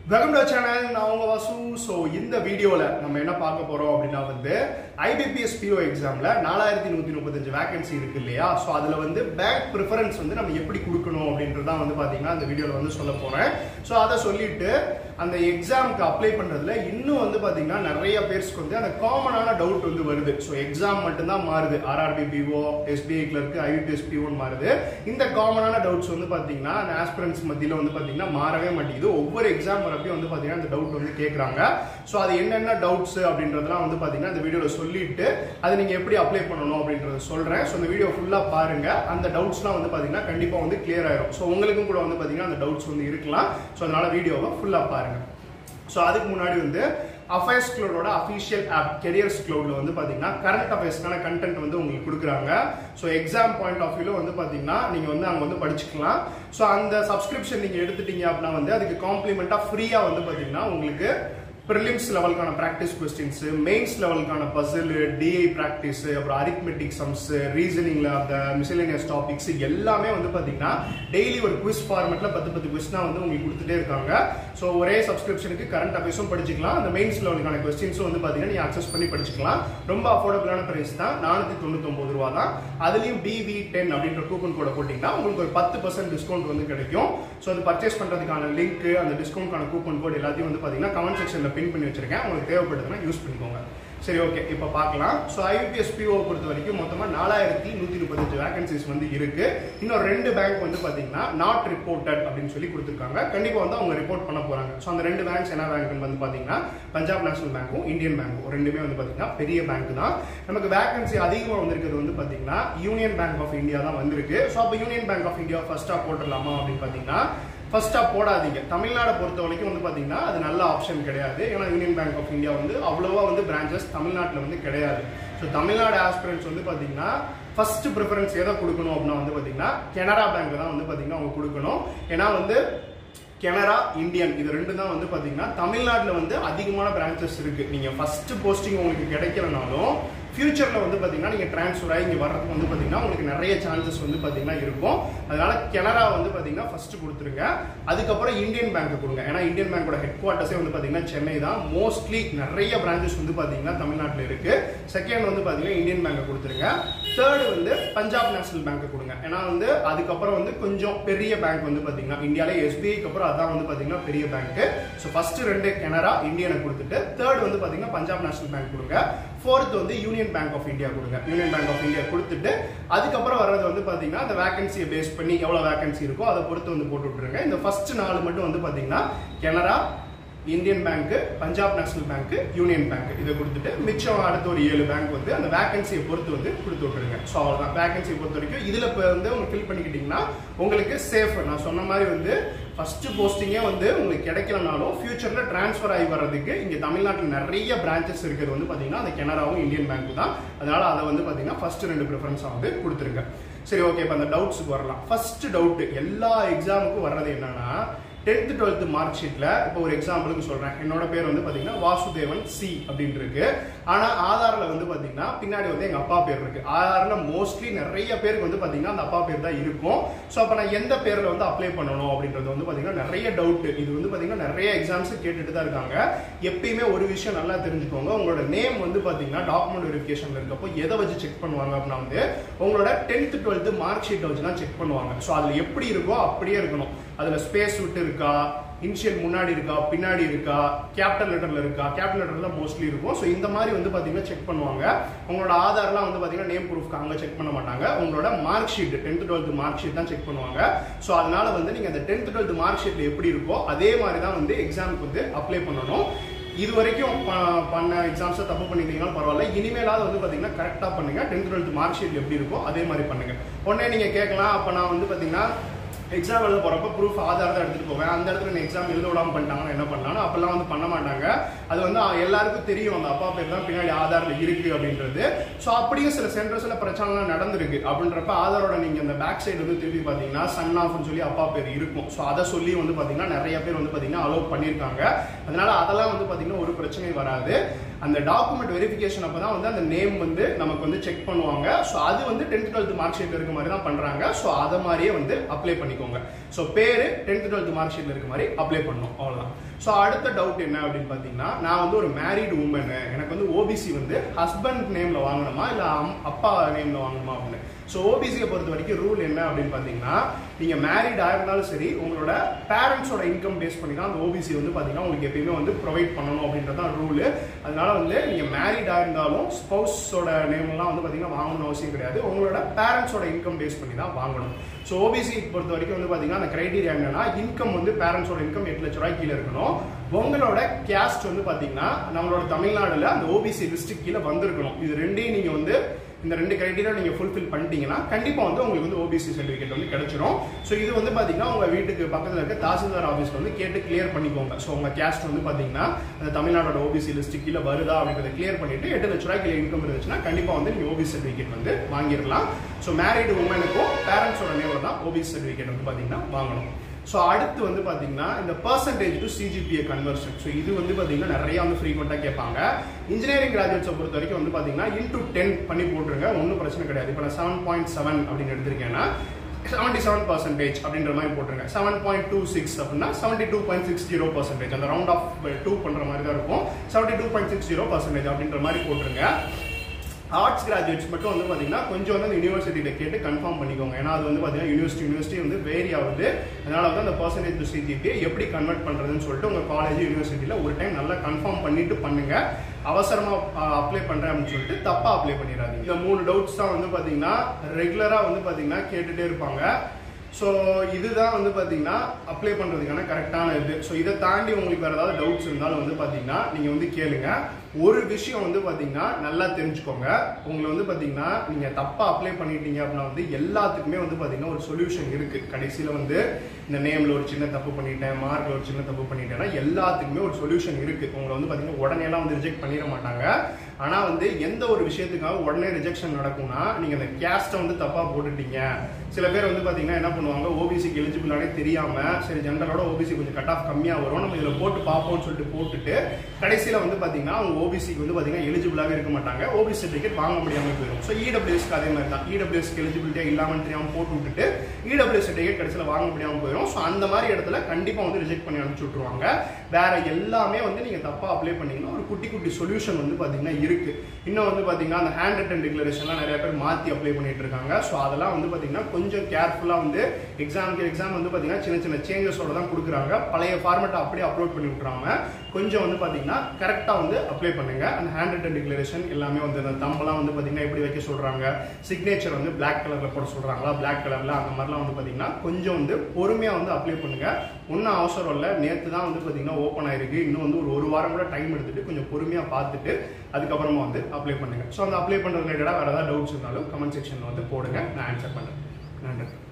welcome to channel நான் உங்க Vasu so இந்த வீடியோல நம்ம என்ன பார்க்க போறோம் அப்படின்னா வந்து ஐபிபிஎஸ் பிஓ எக்ஸாம்ல நாலாயிரத்தி நூத்தி முப்பத்தஞ்சு வேகன்சி இருக்கு இல்லையா ஸோ அதுல வந்து பேங்க் ப்ரிஃபரன்ஸ் வந்து நம்ம எப்படி கொடுக்கணும் அப்படின்றதான் வந்து பாத்தீங்கன்னா அந்த வீடியோல வந்து சொல்ல போறேன் ஸோ அதை சொல்லிட்டு அந்த எக்ஸாமுக்கு அப்ளை பண்றதுல இன்னும் வந்து பாத்தீங்கன்னா நிறைய பேர்ஸ்க்கு வந்து அந்த காமனான டவுட் வந்து வருது ஸோ எக்ஸாம் மட்டும்தான் மாறுது RRB PO SBI clerk IBPS பிஓன்னு மாறுது இந்த காமனான டவுட்ஸ் வந்து பாத்தீங்கன்னா அந்த ஆஸ்பிரன்ஸ் மத்தியில வந்து பாத்தீங்கன்னா மாறவே மாட்டேங்குது ஒவ்வொரு எக்ஸாம் வரப்பையும் வந்து பாத்தீங்கன்னா அந்த டவுட் வந்து கேட்கறாங்க ஸோ அது என்னென்ன டவுட்ஸ் அப்படின்றதெல்லாம் வந்து பாத்தீங்கன்னா இந்த வீடியோல சொல்லிட்டு அதை நீங்க எப்படி அப்ளை பண்ணணும் அப்படின்றத சொல்றேன் ஸோ இந்த வீடியோ ஃபுல்லா பாருங்க அந்த டவுட்ஸ்லாம் வந்து பாத்தீங்கன்னா கண்டிப்பா வந்து கிளியர் ஆயிரும் ஸோ உங்களுக்கும் கூட வந்து பாத்தீங்கன்னா அந்த டவுட்ஸ் வந்து இருக்கலாம் ஸோ அதனால வீடியோவை ஃபுல்லா பாருங்க ஸோ அதுக்கு முன்னாடி வந்து அஃபேர்ஸ் க்ளோடோட அஃபிஷியல் ஆப் கெரியர்ஸ் க்ளோட்ல வந்து பாத்தீங்கன்னா கரண்ட் அஃபேர்ஸ்க்கான கண்டென்ட் வந்து உங்களுக்கு கொடுக்குறாங்க ஸோ எக்ஸாம் பாயிண்ட் ஆஃப் வியூல வந்து பாத்தீங்கன்னா நீங்க வந்து அங்க வந்து படிச்சுக்கலாம் ஸோ அந்த சப்ஸ்கிரிப்ஷன் நீங்க எடுத்துட்டீங்க அப்படின்னா வந்து அதுக்கு காம்ப்ளிமெண்டா ஃப்ரீயா வந்து பாத்தீங்கன்னா உங்களுக்கு ப்ரிலிம்ஸ் லெவலுக்கான ப்ராக்டிஸ் கொஸ்டின்ஸ் மெயின்ஸ் லெவலுக்கான பசில் டிஐ ப்ராக்டிஸ் அப்புறம் அரித்மெட்டிக் சம்ஸ் ரீசனிங்ல அந்த மிசிலேனியஸ் டாபிக்ஸ் எல்லாமே வந்து பாத்தீங்கன்னா டெய்லி ஒரு குவிஸ் ஃபார்மெட்ல பத்து பத்து கொஸ்டினா வந்து உங்களுக்கு கொடுத்துட்டே இருக்காங்க ஸோ ஒரே சப்ஸ்கிரிப்ஷனுக்கு கரண்ட் அஃபேர்ஸும் படிச்சுக்கலாம் அந்த மெயின்ஸ் லெவலுக்கான கொஸ்டின்ஸும் வந்து பாத்தீங்கன்னா நீங்க அக்சஸ் பண்ணி படிச்சுக்கலாம் ரொம்ப அஃபோர்டபுளான பிரைஸ் தான் நானூத்தி தொண்ணூத்தி ரூபா தான் அதுலயும் பிவி டென் அப்படின்ற கூப்பன் கோட போட்டீங்கன்னா உங்களுக்கு ஒரு பத்து பர்சன்ட் டிஸ்கவுண்ட் வந்து கிடைக்கும் ஸோ அது பர்ச்சேஸ் பண்றதுக்கான லிங்க் அந்த டிஸ்கவுண்ட்கான கூப்பன் கோட் எல்லாத்தையும் வந்து பாத்தீங்கன்னா கமெண்ட் செக்ஷன்ல பின் பண்ணி வச்சிருக்கேன் உங்களுக்கு தேவைப்படுதுன்னா யூஸ் பண்ணிக்கோங்க சரி ஓகே இப்போ பார்க்கலாம் ஸோ ஐபிஎஸ் பிஓ பொறுத்த வரைக்கும் மொத்தமாக நாலாயிரத்தி நூற்றி முப்பத்தஞ்சு வேகன்சிஸ் வந்து இருக்கு இன்னும் ரெண்டு பேங்க் வந்து பார்த்தீங்கன்னா நாட் ரிப்போர்ட்டட் அப்படின்னு சொல்லி கொடுத்துருக்காங்க கண்டிப்பாக வந்து அவங்க ரிப்போர்ட் பண்ண போறாங்க ஸோ அந்த ரெண்டு பேங்க்ஸ் என்ன பேங்க்னு வந்து பார்த்தீங்கன்னா பஞ்சாப் நேஷனல் பேங்க்கும் இந்தியன் பேங்க்கும் ரெண்டுமே வந்து பார்த்தீங்கன்னா பெரிய பேங்க் தான் நமக்கு வேகன்சி அதிகமாக வந்திருக்கிறது வந்து பார்த்தீங்கன்னா யூனியன் பேங்க் ஆஃப் இந்தியா தான் வந்திருக்கு ஸோ அப்போ யூனியன் பேங்க் ஆஃப் இந்தியா ஃபர்ஸ்டா போட்டுடலாமா அப்படின்னு பார்த்தீங்கன்னா ஃபர்ஸ்டா போடாதீங்க தமிழ்நாடு பொறுத்த வரைக்கும் வந்து பாத்தீங்கன்னா அது நல்ல ஆப்ஷன் கிடையாது ஏன்னா யூனியன் பேங்க் ஆஃப் இந்தியா வந்து அவ்வளோவா வந்து பிரான்ச்சஸ் தமிழ்நாட்டில் வந்து கிடையாது ஸோ தமிழ்நாடு ஆஸ்பிரன்ஸ் வந்து பாத்தீங்கன்னா ஃபர்ஸ்ட் ப்ரிஃபரன்ஸ் எதை கொடுக்கணும் அப்படின்னா வந்து பாத்தீங்கன்னா கனரா பேங்க் தான் வந்து பாத்தீங்கன்னா அவங்க கொடுக்கணும் ஏன்னா வந்து கனரா இந்தியன் இது ரெண்டு தான் வந்து பாத்தீங்கன்னா தமிழ்நாட்டில் வந்து அதிகமான பிரான்ச்சஸ் இருக்கு நீங்க ஃபர்ஸ்ட் போஸ்டிங் உங்களுக்கு கிடைக்கலனாலும் ஃபியூச்சர்ல வந்து பாத்தீங்கன்னா நீங்க டிரான்ஸ்ஃபர் ஆகி இங்க வர்றதுக்கு வந்து பாத்தீங்கன்னா உங்களுக்கு நிறைய சான்சஸ் வந்து பாத்தீங்கன்னா இருக்கும் அதனால கனரா வந்து பாத்தீங்கன்னா ஃபர்ஸ்ட் கொடுத்துருங்க அதுக்கப்புறம் இந்தியன் பேங்க் கொடுங்க ஏன்னா இந்தியன் பேங்கோட ஹெட் குவார்ட்டர்ஸே வந்து பாத்தீங்கன்னா சென்னை தான் மோஸ்ட்லி நிறைய பிரான்ச்சஸ் வந்து பாத்தீங்கன்னா தமிழ்நாட்டில் இருக்கு செகண்ட் வந்து பாத்தீங்கன்னா இந்தியன் பேங்க் கொடுத்துருங்க தேர்ட் வந்து பஞ்சாப் நேஷனல் பேங்க் கொடுங்க ஏன்னா வந்து அதுக்கப்புறம் வந்து கொஞ்சம் பெரிய பேங்க் வந்து பாத்தீங்கன்னா இந்தியாவில எஸ்பிஐக்கு அப்புறம் அதான் வந்து பாத்தீங்கன்னா பெரிய பேங்க் ஸோ ஃபர்ஸ்ட் ரெண்டு கனரா இந்தியனை கொடுத்துட்டு தேர்ட் வந்து பாத்தீங்கன்னா பஞ்சாப் நேஷனல் பேங்க் கொடுங்க ஃபோர்த் வந்து யூனியன் பேங்க் ஆஃப் இந்தியா கொடுங்க யூனியன் பேங்க் ஆஃப் இந்தியா கொடுத்துட்டு அதுக்கப்புறம் வர்றது வந்து பாத்தீங்கன்னா அந்த வேகன்சியை பேஸ் பண்ணி எவ்வளவு வேகன்சி இருக்கோ அதை பொறுத்து வந்து போட்டு விட்டுருங்க இந்த ஃபர்ஸ்ட் நாலு மட்டும் வந்து பாத்தீங்கன்னா Canara Indian bank Punjab national bank union bank இதை கொடுத்துட்டு மிச்சம் அடுத்த ஒரு ஏழு பேங்க் வந்து அந்த வேகன்சியை பொறுத்து வந்து கொடுத்து விட்டுருங்க ஸோ அவ்வளோதான் வேகன்சியை பொறுத்த வரைக்கும் இதில் இப்போ வந்து உங்க ஃபில் பண்ணிக்கிட்டீங்கன்னா உங்களுக்கு சேஃப் நான் சொன்ன மாதிரி வந்து ஃபர்ஸ்ட் போஸ்டிங்கே வந்து உங்களுக்கு கிடைக்கலனாலும் ஃபியூச்சர்ல டிரான்ஸ்ஃபர் ஆகி வர்றதுக்கு இங்க தமிழ்நாட்டில் நிறைய பிரான்ச்சஸ் இருக்கிறது வந்து பாத்தீங்கன்னா அந்த கனராவும் இந்தியன் பேங்க் தான் அதனால அதை வந்து பாத்தீங்கன்னா ஃபர்ஸ்ட் ரெண்டு ப்ரிஃபரன்ஸா வந்து கொடுத்துருங்க சரி ஓகே இப்போ அந்த டவுட்ஸுக்கு வரலாம் ஃபர்ஸ்ட் டவுட் எல்லா எக்ஸாமுக்கும் வர்றது என்னன்னா டென்த் டுவெல்த் மார்க் ஷீட்ல இப்போ ஒரு எக்ஸாம்பிளுக்கு சொல்றேன் என்னோட பேர் வந்து பாத்தீங்கன்னா வாசுதேவன் சி அப்படின்னு இருக்கு ஆனா ஆதார்ல வந்து பாத்தீங்கன்னா பின்னாடி வந்து எங்க அப்பா பேர் இருக்கு ஆதார்ல மோஸ்ட்லி நிறைய பேருக்கு வந்து பாத்தீங்கன்னா அந்த அப்பா பேர் தான் இருக்கும் ஸோ அப்ப நான் எந்த பேர்ல வந்து அப்ளை பண்ணணும் அப்படின்றது வந்து பாத்தீங்கன்னா நிறைய டவுட் இது வந்து பாத்தீங்கன்னா நிறைய எக்ஸாம்ஸ் கேட்டுட்டு தான் இருக்காங்க எப்பயுமே ஒரு விஷயம் நல்லா தெரிஞ்சுக்கோங்க உங்களோட நேம் வந்து பாத்தீங்கன்னா டாக்குமெண்ட் வெரிஃபிகேஷன்ல இருக்கப்போ எதை வச்சு செக் பண்ணுவாங்க அப்படின்னா வந்து உங்களோட டென்த் டுவெல்த் மார்க் ஷீட்டை வச்சு தான் செக் பண்ணுவாங்க ஸோ அதுல எப்படி இருக்கோ அப்படியே இருக்கணும் அதுல ஸ்பேஸ் விட்டு இருக்கா இனிஷியல் முன்னாடி இருக்கா பின்னாடி இருக்கா கேபிட்டல் லெட்டர்ல இருக்கா கேபிட்டல் லெட்டர்ல மோஸ்ட்லி இருக்கும் ஸோ இந்த மாதிரி வந்து பாத்தீங்கன்னா செக் பண்ணுவாங்க உங்களோட ஆதார்லாம் வந்து பாத்தீங்கன்னா நேம் ப்ரூஃப்க்கு அங்க செக் பண்ண மாட்டாங்க உங்களோட mark sheet tenth twelfth mark sheet தான் செக் பண்ணுவாங்க ஸோ அதனால வந்து நீங்க அந்த டென்த் டுவெல்த் மார்க் ஷீட்ல எப்படி இருக்கோ அதே மாதிரி தான் வந்து எக்ஸாமுக்கு வந்து அப்ளை பண்ணணும் இது வரைக்கும் ப- பண்ண எக்ஸாம்ஸை தப்பு பண்ணிட்டீங்கன்னா பரவாயில்ல இனிமேலாவது வந்து பாத்தீங்கன்னா கரெக்டா பண்ணுங்க டென்த் டுவெல்த் மார்க் ஷீட் எப்படி இருக்கோ அதே மாதிரி பண்ணுங்க உடனே நீங்க கேட்கலாம் அப்ப நான் வந்து பாத்தீங்கன்னா எக்ஸாம் எழுத போறப்ப ப்ரூஃப் ஆதார் தான் எடுத்துட்டு போவேன் அந்த இடத்துல நான் எக்ஸாம் எழுத விடாம பண்ணிட்டாங்கன்னா என்ன பண்ணாலும் அப்பெல்லாம் வந்து பண்ண மாட்டாங்க அது வந்து எல்லாருக்கும் தெரியும் அந்த அப்பா பேர் தான் பின்னாடி ஆதார்ல இருக்கு அப்படின்றது ஸோ அப்படியும் சில சென்டர்ஸ்ல பிரச்சனைலாம் நடந்திருக்கு அப்படின்றப்ப ஆதாரோட நீங்க அந்த பேக் சைடு வந்து திருப்பி பாத்தீங்கன்னா சன் ஆஃப்னு சொல்லி அப்பா பேர் இருக்கும் ஸோ அதை சொல்லி வந்து பாத்தீங்கன்னா நிறைய பேர் வந்து பாத்தீங்கன்னா அலோவ் பண்ணியிருக்காங்க அதனால அதெல்லாம் வந்து பாத்தீங்கன்னா ஒரு பிரச்சனை வராது அந்த டாக்குமெண்ட் வெரிஃபிகேஷன் அப்போ தான் வந்து அந்த நேம் வந்து நமக்கு வந்து செக் பண்ணுவாங்க ஸோ அது வந்து டென்த் டுவெல்த் மார்க் ஷீட் இருக்க மாதிரி தான் பண்றாங்க ஸோ அதை மாதிரியே வந்து அப்ளை பண்ணிக்கோங்க பண்ணிக்கோங்க ஸோ பேரு டென்த் டுவெல்த் மார்க் ஷீட்ல இருக்க மாதிரி அப்ளை பண்ணணும் அவ்வளவுதான் ஸோ அடுத்த டவுட் என்ன அப்படின்னு பார்த்தீங்கன்னா நான் வந்து ஒரு மேரிட் உமன் எனக்கு வந்து ஓபிசி வந்து ஹஸ்பண்ட் நேம்ல வாங்கணுமா இல்லை அப்பா நேம்ல வாங்கணுமா அப்படின்னு ஸோ ஓபிசியை பொறுத்த வரைக்கும் ரூல் என்ன அப்படின்னு பார்த்தீங்கன்னா நீங்க மேரிட் ஆயிருந்தாலும் சரி உங்களோட பேரண்ட்ஸோட இன்கம் பேஸ் பண்ணி தான் அந்த ஓபிசி வந்து பார்த்தீங்கன்னா உங்களுக்கு எப்பயுமே வந்து ப்ரொவைட் பண்ணணும் அப்படின்றதான் ரூல் அதனால வந்து நீங்க மேரிட் ஆயிருந்தாலும் ஸ்பௌஸோட நேம்லாம் வந்து பார்த்தீங்கன்னா வாங்கணும்னு அவசியம் கிடையாது உங்களோட பேரண்ட்ஸோட இன்கம் பேஸ் பண்ணி தான் வாங்கணும் ஸோ ஓபிசி பொறுத்த வரைக்கும் வந்து பார்த்தீங்கன்னா அந்த கிரைடீரியா என்னன்னா இன்கம் வந்து பேரண்ட்ஸோட இன்கம் எட்டு லட்ச ரூபாய் கீழே இருக்கணும் உங்களோட கேஸ்ட் வந்து பார்த்தீங்கன்னா நம்மளோட தமிழ்நாடுல அந்த ஓபிசி லிஸ்ட் கீழே வந்திருக்கணும் இது ரெண்டையும் நீங்க வந்து இந்த ரெண்டு கிரைட்டீரியா நீங்க ஃபுல்ஃபில் பண்ணிட்டீங்கன்னா கண்டிப்பா வந்து உங்களுக்கு வந்து ஓபிசி சர்டிஃபிகேட் வந்து கிடைச்சிரும் ஸோ இது வந்து பாத்தீங்கன்னா உங்க வீட்டுக்கு பக்கத்துல இருக்க தாசில்தார் ஆஃபீஸ்ல வந்து கேட்டு கிளியர் பண்ணிக்கோங்க ஸோ உங்க கேஸ்ட் வந்து பாத்தீங்கன்னா அந்த தமிழ்நாடோட ஓபிசி லிஸ்ட் கீழே வருதா அப்படின்றத கிளியர் பண்ணிட்டு எட்டு லட்ச ரூபாய்க்கு இன்கம் இருந்துச்சுன்னா கண்டிப்பா வந்து நீங்க ஓபிசி சர்டிஃபிகேட் வந்து வாங்கிடலாம் ஸோ மேரிடு உமனுக்கும் பேரண்ட்ஸோட நேமில் தான் ஓபிசி சர்டிஃபிகேட் வந்து பாத்தீங்கன்னா வாங்கணும் ஸோ அடுத்து வந்து பார்த்தீங்கன்னா இந்த percentage to CGPA conversion so இது வந்து பார்த்தீங்கன்னா நிறைய வந்து ஃப்ரீக்வெண்ட்டாக கேட்பாங்க இன்ஜினியரிங் கிராஜுவேட்ஸை பொறுத்த வரைக்கும் வந்து பார்த்தீங்கன்னா இன்டூ டென் பண்ணி போட்டுருங்க ஒன்றும் பிரச்சனை கிடையாது இப்போ நான் செவன் பாயிண்ட் செவன் அப்படின்னு எடுத்திருக்கேன்னா செவன்டி செவன் பர்சன்டேஜ் அப்படின்ற மாதிரி போட்டுருங்க செவன் பாயிண்ட் டூ சிக்ஸ் அப்படின்னா seventy two point six zero percentage அந்த ரவுண்ட் ஆஃப் டூ பண்ணுற மாதிரி தான் இருக்கும் seventy two point six zero percentage அப்படின்ற மாதிரி போட்டுருங்க ஆர்ட்ஸ் கிராஜுவேட்ஸ் மட்டும் வந்து பார்த்தீங்கன்னா கொஞ்சம் வந்து அந்த யூனிவர்சிட்டியில் கேட்டு கன்ஃபார்ம் பண்ணிக்கோங்க ஏன்னா அது வந்து பார்த்தீங்கன்னா யூனிவர்சிட்டி யூனிவர்சிட்டி வந்து வேரி ஆகுது அதனால வந்து அந்த பர்சன்டேஜ் டு சிஜிபியை எப்படி கன்வெர்ட் பண்ணுறதுன்னு சொல்லிட்டு உங்கள் காலேஜ் யூனிவர்சிட்டியில் ஒரு டைம் நல்லா கன்ஃபார்ம் பண்ணிட்டு பண்ணுங்க அவசரமா அப்ளை பண்றேன் அப்படின்னு சொல்லிட்டு தப்பா அப்ளை பண்ணிடாதீங்க இந்த மூணு டவுட்ஸ் தான் வந்து பாத்தீங்கன்னா ரெகுலரா வந்து பாத்தீங்கன்னா கேட்டுட்டே இருப்பாங்க ஸோ இதுதான் வந்து பார்த்தீங்கன்னா அப்ளை பண்ணுறதுக்கான கரெக்டான இது ஸோ இதை தாண்டி உங்களுக்கு வேறு ஏதாவது டவுட்ஸ் இருந்தாலும் வந்து பார்த்தீங்கன்னா நீங்கள் வந்து கேளுங்க ஒரு விஷயம் வந்து பார்த்தீங்கன்னா நல்லா தெரிஞ்சுக்கோங்க உங்களை வந்து பார்த்தீங்கன்னா நீங்கள் தப்பாக அப்ளை பண்ணிட்டீங்க அப்படின்னா வந்து எல்லாத்துக்குமே வந்து பார்த்தீங்கன்னா ஒரு சொல்யூஷன் இருக்குது கடைசியில் வந்து இந்த நேமில் ஒரு சின்ன தப்பு பண்ணிட்டேன் மார்க்கில் ஒரு சின்ன தப்பு பண்ணிட்டேன்னா எல்லாத்துக்குமே ஒரு சொல்யூஷன் இருக்குது உங்களை வந்து பார்த்தீங்கன்னா உடனேலாம் வந்து ரிஜெக்ட் பண்ணிட மாட்டாங்க ஆனால் வந்து எந்த ஒரு விஷயத்துக்காக உடனே ரிஜெக்ஷன் நடக்கும்னா நீங்கள் அந்த கேஸ்ட்டை வந்து தப்பாக போட்டுட்டீங்க சில பேர் வந்து பார்த்தீங்கன்னா என்ன பண்ணுவாங்க ஓபிசிக்கு எலிஜிபிளானே தெரியாம சரி ஜென்ரலோட ஓபிசி கொஞ்சம் கட் ஆஃப் கம்மியாக வரும் நம்ம இதில் போட்டு பார்ப்போம்னு சொல்லிட்டு போட்டுட்டு கடைசியில் வந்து பார்த்தீங்கன்னா அவங்க ஓபிசிக்கு வந்து பார்த்தீங்கன்னா எலிஜிபிளாகவே இருக்க மாட்டாங்க ஓபிசி சர்டிஃபிகேட் வாங்க முடியாமல் போயிடும் ஸோ இடபிள்யூஎஸ்க்கு அதே மாதிரி தான் இடபிள்யூஎஸ்க்கு எலிஜிபிலிட்டியாக இல்லாமல் தெரியாமல் போட்டு விட்டுட்டு இடபிள்யூஎஸ் சர்டிஃபிகேட் கடைசியில் வாங்க முடியாமல் போயிடும் ஸோ அந்த மாதிரி இடத்துல கண்டிப்பாக வந்து ரிஜெக்ட் பண்ணி அனுப்பிச்சு விட்ருவாங்க வேற எல்லாமே வந்து நீங்கள் தப்பாக அப்ளை பண்ணீங்கன்னா ஒரு குட்டி குட்டி சொல்யூஷன் வந்து பார்த்தீங்கன்னா இருக்கு இன்னும் வந்து பார்த்தீங்கன்னா அந்த ஹேண்ட் ரிட்டன் டிக்ளரேஷன்லாம் நிறைய பேர் மாற்றி அப்ளை பண்ணிட்டு இருக்காங்க ஸோ அதெல்லாம் வந்து பார்த்தீங்கன்னா கொஞ்சம் கேர்ஃபுல்லாக வந்து எக்ஸாமுக்கு எக்ஸாம் வந்து பார்த்தீங்கன்னா சின்ன சின்ன சேஞ்சஸோட தான் கொடுக்குறாங்க பழைய ஃபார்மேட்டை அப்படியே அப்லோட் பண்ணி விட்றாங்க கொஞ்சம் வந்து பார்த்தீங்கன்னா கரெக்டாக வந்து அப்ளை பண்ணுங்க அந்த ஹேண்ட் ரிட்டன் டிக்ளரேஷன் எல்லாமே வந்து அந்த தம்பெல்லாம் வந்து பார்த்தீங்கன்னா எப்படி வைக்க சொல்றாங்க சிக்னேச்சர் வந்து பிளாக் கலர்ல போட சொல்றாங்களா பிளாக் கலர்ல அந்த மாதிரிலாம் வந்து பார்த்தீங்கன்னா கொஞ்சம் வந்து பொறுமையாக வந்து அப்ளை பண்ணுங்க ஒன்றும் அவசரம் இல்லை நேற்று தான் வந்து பார்த்தீங்கன்னா ஓப்பன் ஆயிருக்கு இன்னும் வந்து ஒரு ஒரு வாரம் கூட டைம் எடுத்துட்டு கொஞ்சம் பொறுமையாக பார்த்துட்டு அதுக்கப்புறமா வந்து அப்ளை பண்ணுங்க ஸோ அந்த அப்ளை பண்ணுறது ரிலேட்டடாக வேறு ஏதாவது டவுட்ஸ் இருந்தாலும் கமெண்ட் செக்ஷனில் வந்து போடுங்க நான் ஆன்சர் பண்ணுறேன் நன்றி